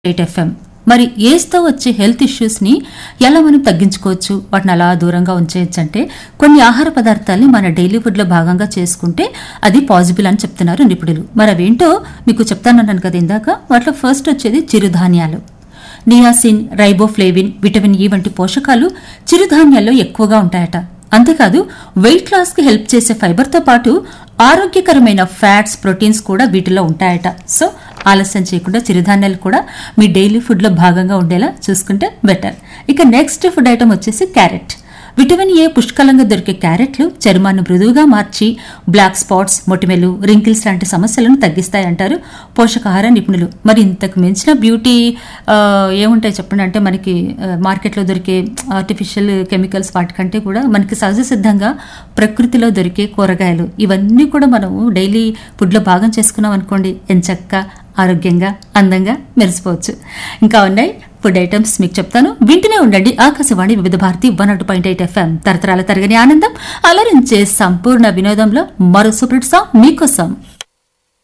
eight FM మరి ఏజ్తో వచ్చే health ఇష్యూస్ని ఎలా మనం తగ్గించుకోవచ్చు వాటిని అలా దూరంగా ఉంచేయచ్చు అంటే కొన్ని ఆహార పదార్థాలని మన డైలీ ఫుడ్లో భాగంగా చేసుకుంటే అది పాసిబుల్ అని చెప్తున్నారు నిపుణులు మరి అవేంటో మీకు చెప్తానన్నాను కదా ఇందాక వాటిలో ఫస్ట్ వచ్చేది చిరుధాన్యాలు నియాసిన్ రైబోఫ్లేవిన్ విటమిన్ ఈ వంటి పోషకాలు చిరుధాన్యాల్లో ఎక్కువగా ఉంటాయట అంతేకాదు వెయిట్ లాస్ కి హెల్ప్ చేసే ఫైబర్ తో పాటు ఆరోగ్యకరమైన ఫ్యాట్స్ ప్రోటీన్స్ కూడా వీటిలో ఉంటాయట సో ఆలస్యం చేయకుండా చిరుధాన్యాలు కూడా మీ డైలీ ఫుడ్ లో భాగంగా ఉండేలా చూసుకుంటే బెటర్ ఇక నెక్స్ట్ ఫుడ్ ఐటమ్ వచ్చేసి క్యారెట్ విటమిన్ ఏ పుష్కలంగా దొరికే క్యారెట్లు చర్మాన్ని మృదువుగా మార్చి బ్లాక్ స్పాట్స్ మొటిమెలు రింకిల్స్ లాంటి సమస్యలను తగ్గిస్తాయంటారు పోషకాహార నిపుణులు మరి ఇంతకు మించిన బ్యూటీ ఆ, ఏముంటాయి చెప్పండి అంటే మనకి ఆ, మార్కెట్లో దొరికే ఆర్టిఫిషియల్ కెమికల్స్ వాటికంటే కూడా మనకి సహజ సిద్ధంగా ప్రకృతిలో దొరికే కూరగాయలు ఇవన్నీ కూడా మనము డైలీ ఫుడ్లో భాగం చేసుకున్నాం అనుకోండి ఎంచక్క ఆరోగ్యంగా అందంగా మెరిసిపోవచ్చు ఇంకా ఉన్నాయి ఫుడ్ ఐటమ్స్ మీకు చెప్తాను వింటూనే ఉండండి ఆకాశవాణి వివిధ భారతి వన్ అటు పాయింట్ ఎయిట్ ఎఫ్ఎం తరతరాల తరగని ఆనందం అలరించే సంపూర్ణ వినోదంలో మరో సూపర్ సాంగ్ మీకోసం